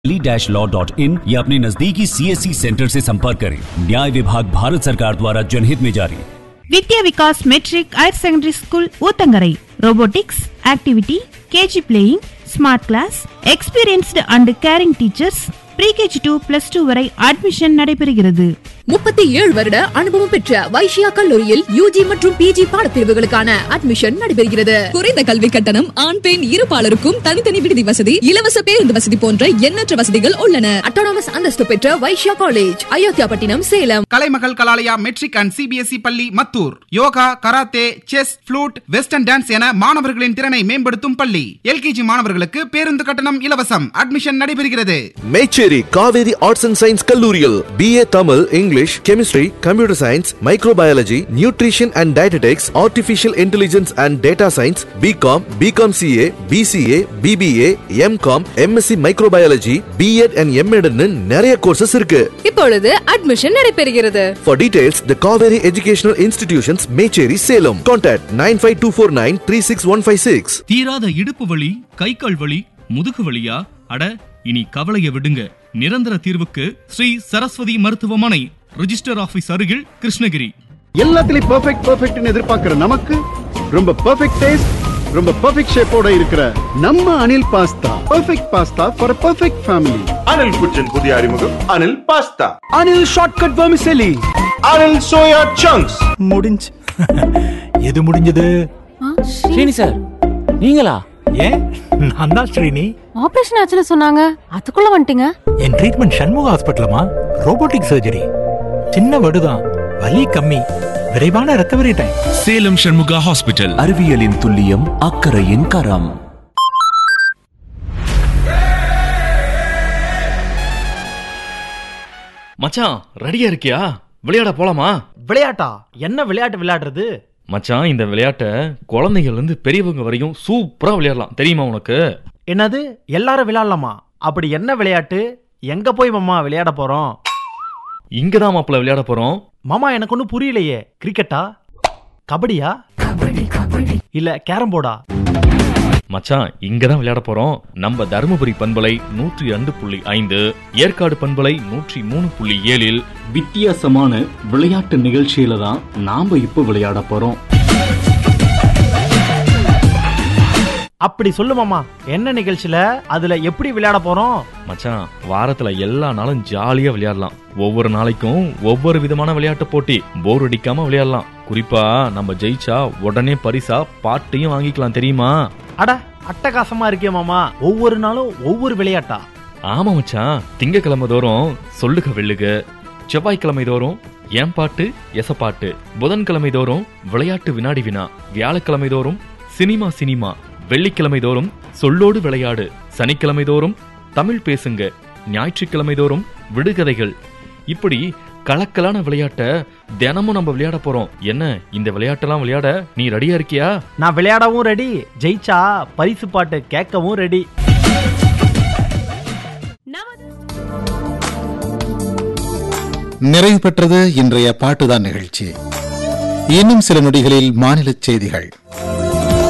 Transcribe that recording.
ली-law.in या अपने नजदीकी सीएससी सेंटर से संपर्क करें न्याय विभाग भारत सरकार द्वारा जनहित में जारी Vidya Vikas matric higher secondary school Uthangarai robotics activity KG playing smart class experienced and caring teachers pre KG to plus two வரை அட்மிஷன் நடைபெறுகிறது முப்பத்தி ஏழு வருட அனுபவம் பெற்ற வைஷ்யா கல்லூரியில் யூஜி மற்றும் பிஜி பாடப்பிரிவுகளுக்கான அட்மிஷன் நடைபெறுகிறது குறைந்த கல்வி கட்டணம் ஆண் பெண் இருபாலருக்கும் தனித்தனி விடுதி வசதி இலவச பேருந்து வசதி போன்ற எண்ணற்ற வசதிகள் உள்ளன அட்டானமஸ் அந்தஸ்து பெற்ற Vaishya college Ayodhyapattinam Salem Kalaimagal Kalalaya matric and CBSE பள்ளி Mathur yoga karate chess flute western dance என மாணவர்களின் திறனை மேம்படுத்தும் பள்ளி எல்கேஜி மாணவர்களுக்கு பேருந்து கட்டணம் இலவசம் அட்மிஷன் நடைபெறுகிறது Mecheri Kaveri arts and science கல்லூரியில் BA Tamil English chemistry computer science microbiology nutrition and dietetics artificial intelligence and data science BCom BCom CA BCA BBA MCom MSc microbiology BEd and எம்எட்னு நிறைய கோர்சஸ் இருக்கு இப்பொழுது அட்மிஷன் நடைபெறுகிறது For details, the Kaveri Educational Institutions, Mecheri, Salem. Contact 95249 தீராத இடுப்பு வலி கை கால் வலி முதுகு வலியா அட இனி கவலைய விடுங்க நிரந்தர தீர்வுக்கு ஸ்ரீ சரஸ்வதி மருத்துவமனை ரிஜிஸ்டர் ஆபீஸ் அருகில் கிருஷ்ணகிரி எல்லாத்துலயும் பெர்ஃபெக்ட் பெர்ஃபெக்ட்னு எதிர்பார்க்கிற நமக்கு ரொம்ப பெர்ஃபெக்ட் டேஸ்ட் ரொம்ப பெர்ஃபெக்ட் ஷேப்போட இருக்கிற நம்ம Anil pasta perfect pasta for perfect family Anil kitchen புதிய அறிமுகம் Anil pasta Anil shortcut vermicelli Anil soya chunks முடிஞ்சு எது முடிஞ்சது ஸ்ரீனி சார் நீங்களா ஏன் நான் தான் ஸ்ரீனி ஆபரேஷன் ஆச்சுன்னு சொன்னாங்க அதுக்குள்ள வந்துட்டீங்க என் ட்ரீட்மெண்ட் சண்முக ஹாஸ்பிட்டலமா ரோபோட்டிக் சர்ஜரி சின்ன வடுதான் வலி கம்மி விரைவான recovery time Salem Shanmuga hospital அறிவியலின் துல்லியம் அக்கறையின் கரம் மச்சான் ரெடியா இருக்கியா விளையாட போலாமா விளையாட்டா என்ன விளையாட்டு விளையாடுறது மச்சான் இந்த விளையாட்டை குழந்தைகள் இருந்து பெரியவங்க வரையும் சூப்பரா விளையாடலாம் தெரியுமா உனக்கு என்னது எல்லாரும் விளையாடலாமா அப்படி என்ன விளையாட்டு எங்க போய் மாமா விளையாட போறோம் இங்கதான் மாப்பிள்ள விளையாட போறோம் மாமா எனக்கு ஒன்றும் புரியலையே கிரிக்கெட்டா கபடியா இல்ல கேரம் போர்டா மச்சான் இங்கதான் விளையாட போறோம் நம்ம தருமபுரி பண்பலை நூற்றி ரெண்டு புள்ளி ஐந்து ஏற்காடு பண்பலை நூற்றி மூணு புள்ளி ஏழில் வித்தியாசமான விளையாட்டு நிகழ்ச்சியில தான் நாம இப்போ விளையாட போறோம் அப்படி சொல்லு மாமா என்ன நிகழ்ச்சியில அதுல எப்படி விளையாட போறோம் மச்சான் வாரத்துல எல்லா நாளும் ஜாலியா விளையாடலாம் ஒவ்வொரு நாளைக்கும் ஒவ்வொரு விதமான விளையாட்டு போட்டி போர் அடிக்காம விளையாடலாம் குறிப்பா நம்ம ஜெயிச்சா உடனே பரிசா பாட்டையும் வாங்கிக்கலாம் தெரியுமா அட அட்டகாசமா இருக்கே மாமா ஒவ்வொரு நாளும் ஒவ்வொரு விளையாட்டா ஆமா மச்சான் திங்கக்கிழமை தோறும் சொல்லுக வெள்ளுக செவ்வாய்க்கிழமை தோறும் ஏன் பாட்டு எசப்பாட்டு புதன்கிழமை தோறும் விளையாட்டு வினாடி வினா வியாழக்கிழமை தோறும் சினிமா சினிமா வெள்ளிக்கிழமை தோறும் சொல்லோடு விளையாடு சனிக்கிழமை தோறும் தமிழ் பேசுங்க ஞாயிற்றுக்கிழமை தோறும் விடுகதைகள் இப்படி கலக்கலான விளையாட்ட தினமும் நம்ம விளையாட போறோம் என்ன இந்த விளையாட்டெல்லாம் விளையாட நீ ரெடியா இருக்கியா நான் விளையாடவும் ரெடி ஜெயிச்சா பரிசு பாட்டு கேட்கவும் ரெடி நிறைவு பெற்றது இன்றைய பாட்டுதான் நிகழ்ச்சி இன்னும் சில நொடிகளில் மாநில செய்திகள்